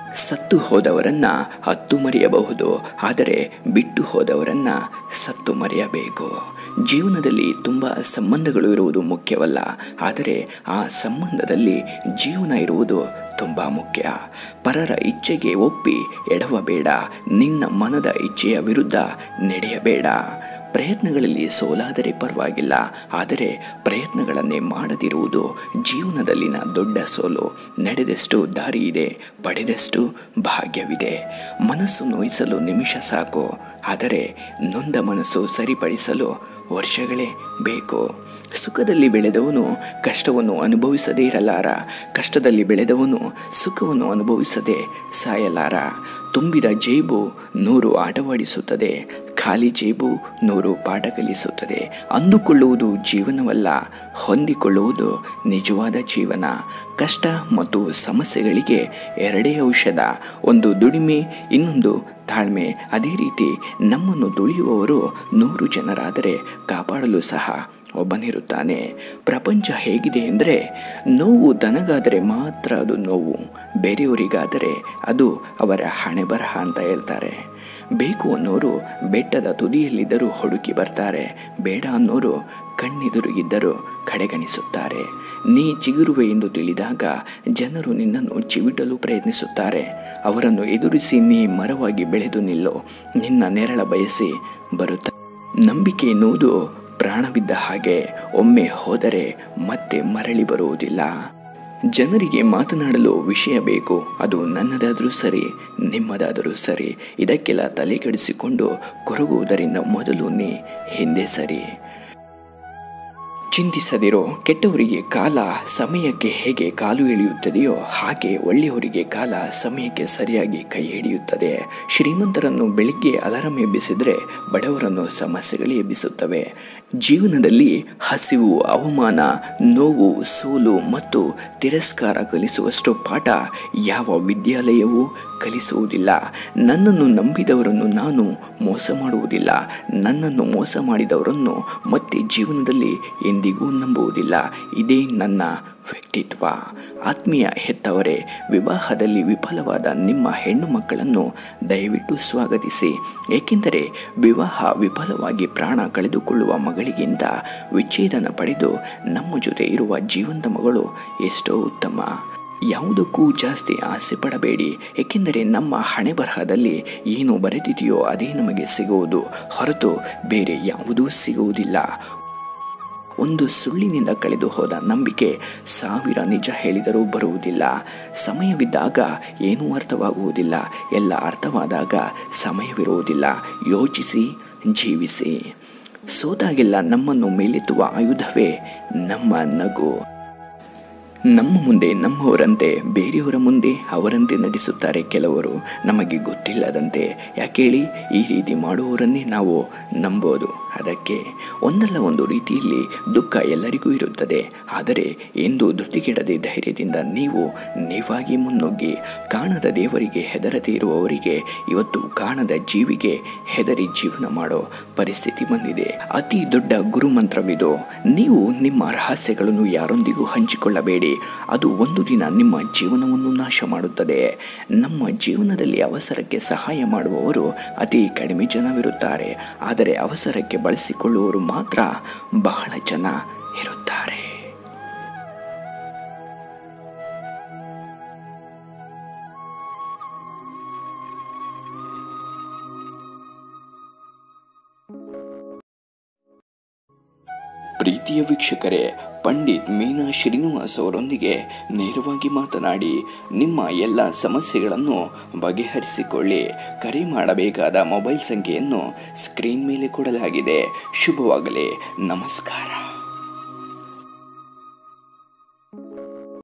ಸತ್ತು ಹೋದವರನ್ನ ಹತ್ತು ಮರೆಯಬಹುದು ಆದರೆ ಬಿಟ್ಟು ಹೋದವರನ್ನ ಸತ್ತು ಮರೆಯಬೇಕು ಜೀವನದಲ್ಲಿ ತುಂಬ ಸಂಬಂಧಗಳು ಇರುವುದು ಮುಖ್ಯವಲ್ಲ ಆದರೆ ಆ ಸಂಬಂಧದಲ್ಲಿ ಜೀವನ ಇರುವುದು ತುಂಬ ಮುಖ್ಯ ಪರರ ಇಚ್ಛೆಗೆ ಒಪ್ಪಿ ಎಡವಬೇಡ ನಿನ್ನ ಮನದ ಇಚ್ಛೆಯ ವಿರುದ್ಧ ನಡೆಯಬೇಡ ಪ್ರಯತ್ನಗಳಲ್ಲಿ ಸೋಲಾದರೆ ಪರವಾಗಿಲ್ಲ ಆದರೆ ಪ್ರಯತ್ನಗಳನ್ನೇ ಮಾಡದಿರುವುದು ಜೀವನದಲ್ಲಿನ ದೊಡ್ಡ ಸೋಲು ನಡೆದಷ್ಟು ದಾರಿ ಇದೆ ಪಡೆದಷ್ಟು ಭಾಗ್ಯವಿದೆ ಮನಸ್ಸು ನೋಯಿಸಲು ನಿಮಿಷ ಸಾಕು ಆದರೆ ನೊಂದ ಮನಸ್ಸು ಸರಿಪಡಿಸಲು ವರ್ಷಗಳೇ ಬೇಕು ಸುಖದಲ್ಲಿ ಬೆಳೆದವನು ಕಷ್ಟವನ್ನು ಅನುಭವಿಸದೇ ಇರಲಾರ ಕಷ್ಟದಲ್ಲಿ ಬೆಳೆದವನು ಸುಖವನ್ನು ಅನುಭವಿಸದೆ ಸಾಯಲಾರ ತುಂಬಿದ ಜೇಬು ನೂರು ಆಟವಾಡಿಸುತ್ತದೆ ಖಾಲಿ ಜೇಬು ನೂರು ಪಾಠ ಕಲಿಸುತ್ತದೆ ಅಂದುಕೊಳ್ಳುವುದು ಜೀವನವಲ್ಲ ಹೊಂದಿಕೊಳ್ಳುವುದು ನಿಜವಾದ ಜೀವನ ಕಷ್ಟ ಮತ್ತು ಸಮಸ್ಯೆಗಳಿಗೆ ಎರಡೇ ಔಷಧ ಒಂದು ದುಡಿಮೆ ಇನ್ನೊಂದು ತಾಳ್ಮೆ ಅದೇ ರೀತಿ ನಮ್ಮನ್ನು ತುಳಿಯುವವರು ನೂರು ಜನರಾದರೆ ಕಾಪಾಡಲು ಸಹ ಒಬ್ಬನಿರುತ್ತಾನೆ ಪ್ರಪಂಚ ಹೇಗಿದೆ ಅಂದರೆ ನೋವು ತನಗಾದರೆ ಮಾತ್ರ ಅದು ನೋವು ಬೇರೆಯವರಿಗಾದರೆ ಅದು ಅವರ ಹಣೆ ಬರಹ ಅಂತ ಹೇಳ್ತಾರೆ ಬೇಕು ಅನ್ನೋರು ಬೆಟ್ಟದ ತುದಿಯಲ್ಲಿದ್ದರೂ ಹುಡುಕಿ ಬರ್ತಾರೆ ಬೇಡ ಅನ್ನೋರು ಕಣ್ಣೆದುರುಗಿದ್ದರೂ ಕಡೆಗಣಿಸುತ್ತಾರೆ ನೀ ಚಿಗುರುವೆ ಎಂದು ತಿಳಿದಾಗ ಜನರು ನಿನ್ನನ್ನು ಚಿವಿಟಲು ಪ್ರಯತ್ನಿಸುತ್ತಾರೆ ಅವರನ್ನು ಎದುರಿಸಿ ನೀ ಮರವಾಗಿ ಬೆಳೆದು ನಿಲ್ಲೋ ನಿನ್ನ ನೆರಳ ಬಯಸಿ ಬರುತ್ತ ನಂಬಿಕೆ ಎನ್ನುವುದು ಪ್ರಾಣವಿದ್ದ ಹಾಗೆ ಒಮ್ಮೆ ಹೋದರೆ ಮತ್ತೆ ಮರಳಿ ಬರುವುದಿಲ್ಲ ಜನರಿಗೆ ಮಾತನಾಡಲು ವಿಷಯ ಬೇಕು ಅದು ನನ್ನದಾದರೂ ಸರಿ ನಿಮ್ಮದಾದರೂ ಸರಿ ಇದಕ್ಕೆಲ್ಲ ತಲೆ ಕೆಡಿಸಿಕೊಂಡು ಕೊರಗುವುದರಿಂದ ಮೊದಲು ನೀ ಹಿಂದೆ ಸರಿ ಚಿಂತಿಸದಿರೋ ಕೆಟ್ಟವರಿಗೆ ಕಾಲ ಸಮಯಕ್ಕೆ ಹೇಗೆ ಕಾಲು ಎಳೆಯುತ್ತದೆಯೋ ಹಾಗೆ ಒಳ್ಳೆಯವರಿಗೆ ಕಾಲ ಸಮಯಕ್ಕೆ ಸರಿಯಾಗಿ ಕೈ ಹಿಡಿಯುತ್ತದೆ ಶ್ರೀಮಂತರನ್ನು ಬೆಳಿಗ್ಗೆ ಅಲಾರಂ ಎಬ್ಬಿಸಿದರೆ ಬಡವರನ್ನು ಸಮಸ್ಯೆಗಳೇ ಎಬ್ಬಿಸುತ್ತವೆ ಜೀವನದಲ್ಲಿ ಹಸಿವು ಅವಮಾನ ನೋವು ಸೋಲು ಮತ್ತು ತಿರಸ್ಕಾರ ಕಲಿಸುವಷ್ಟು ಪಾಠ ಯಾವ ವಿದ್ಯಾಲಯವೂ ಕಲಿಸುವುದಿಲ್ಲ ನನ್ನನ್ನು ನಂಬಿದವರನ್ನು ನಾನು ಮೋಸ ಮಾಡುವುದಿಲ್ಲ ನನ್ನನ್ನು ಮೋಸ ಮಾಡಿದವರನ್ನು ಮತ್ತೆ ಜೀವನದಲ್ಲಿ ಎಂದಿಗೂ ನಂಬುವುದಿಲ್ಲ ಇದೇ ನನ್ನ ವ್ಯಕ್ತಿತ್ವ ಆತ್ಮೀಯ ಹೆತ್ತವರೇ ವಿವಾಹದಲ್ಲಿ ವಿಫಲವಾದ ನಿಮ್ಮ ಹೆಣ್ಣು ಮಕ್ಕಳನ್ನು ದಯವಿಟ್ಟು ಸ್ವಾಗತಿಸಿ ಏಕೆಂದರೆ ವಿವಾಹ ವಿಫಲವಾಗಿ ಪ್ರಾಣ ಕಳೆದುಕೊಳ್ಳುವ ಮಗಳಿಗಿಂತ ವಿಚ್ಛೇದನ ಪಡೆದು ನಮ್ಮ ಜೊತೆ ಇರುವ ಜೀವಂತ ಮಗಳು ಎಷ್ಟೋ ಉತ್ತಮ ಯಾವುದಕ್ಕೂ ಜಾಸ್ತಿ ಆಸೆ ಪಡಬೇಡಿ ಏಕೆಂದರೆ ನಮ್ಮ ಹಣೆ ಬರಹದಲ್ಲಿ ಏನು ಬರೆದಿದೆಯೋ ಅದೇ ನಮಗೆ ಸಿಗುವುದು ಹೊರತು ಬೇರೆ ಯಾವುದೂ ಸಿಗುವುದಿಲ್ಲ ಒಂದು ಸುಳ್ಳಿನಿಂದ ಕಳೆದು ಹೋದ ನಂಬಿಕೆ ಸಾವಿರ ನಿಜ ಹೇಳಿದರೂ ಬರುವುದಿಲ್ಲ ಸಮಯವಿದ್ದಾಗ ಏನೂ ಅರ್ಥವಾಗುವುದಿಲ್ಲ ಎಲ್ಲ ಅರ್ಥವಾದಾಗ ಸಮಯವಿರುವುದಿಲ್ಲ ಯೋಚಿಸಿ ಜೀವಿಸಿ ಸೋತಾಗೆಲ್ಲ ನಮ್ಮನ್ನು ಮೇಲೆತ್ತುವ ಆಯುಧವೇ ನಮ್ಮ ನಗು ನಮ್ಮ ಮುಂದೆ ನಮ್ಮವರಂತೆ ಬೇರೆಯವರ ಮುಂದೆ ಅವರಂತೆ ನಡೆಸುತ್ತಾರೆ ಕೆಲವರು ನಮಗೆ ಗೊತ್ತಿಲ್ಲದಂತೆ ಯಾಕೇಳಿ ಈ ರೀತಿ ಮಾಡುವವರನ್ನೇ ನಾವು ನಂಬೋದು ಅದಕ್ಕೆ ಒಂದಲ್ಲ ಒಂದು ರೀತಿಯಲ್ಲಿ ದುಃಖ ಎಲ್ಲರಿಗೂ ಇರುತ್ತದೆ ಆದರೆ ಎಂದು ಧೃತಿಗೆಡದೆ ಧೈರ್ಯದಿಂದ ನೀವು ನೀವಾಗಿ ಮುನ್ನುಗ್ಗಿ ಕಾಣದ ದೇವರಿಗೆ ಹೆದರದೆ ಇರುವವರಿಗೆ ಇವತ್ತು ಕಾಣದ ಜೀವಿಗೆ ಹೆದರಿ ಜೀವನ ಮಾಡೋ ಪರಿಸ್ಥಿತಿ ಬಂದಿದೆ ಅತಿ ದೊಡ್ಡ ಗುರುಮಂತ್ರವಿದು ನೀವು ನಿಮ್ಮ ರಹಸ್ಯಗಳನ್ನು ಯಾರೊಂದಿಗೂ ಹಂಚಿಕೊಳ್ಳಬೇಡಿ ಅದು ಒಂದು ದಿನ ನಿಮ್ಮ ಜೀವನವನ್ನು ನಾಶ ಮಾಡುತ್ತದೆ ನಮ್ಮ ಜೀವನದಲ್ಲಿ ಅವಸರಕ್ಕೆ ಸಹಾಯ ಮಾಡುವವರು ಅತಿ ಕಡಿಮೆ ಜನವಿರುತ್ತಾರೆ ಆದರೆ ಅವಸರಕ್ಕೆ ಬಳಸಿಕೊಳ್ಳುವವರು ಮಾತ್ರ ಬಹಳ ಜನ ಇರುತ್ತಾರೆ ಪ್ರೀತಿಯ ವೀಕ್ಷಕರೇ ಪಂಡಿತ್ ಮೀನಾ ಶ್ರೀನಿವಾಸ್ ಅವರೊಂದಿಗೆ ನೇರವಾಗಿ ಮಾತನಾಡಿ ನಿಮ್ಮ ಎಲ್ಲ ಸಮಸ್ಯೆಗಳನ್ನು ಬಗೆಹರಿಸಿಕೊಳ್ಳಿ ಕರೆ ಮಾಡಬೇಕಾದ ಮೊಬೈಲ್ ಸಂಖ್ಯೆಯನ್ನು ಸ್ಕ್ರೀನ್ ಮೇಲೆ ಕೊಡಲಾಗಿದೆ ಶುಭವಾಗಲಿ ನಮಸ್ಕಾರ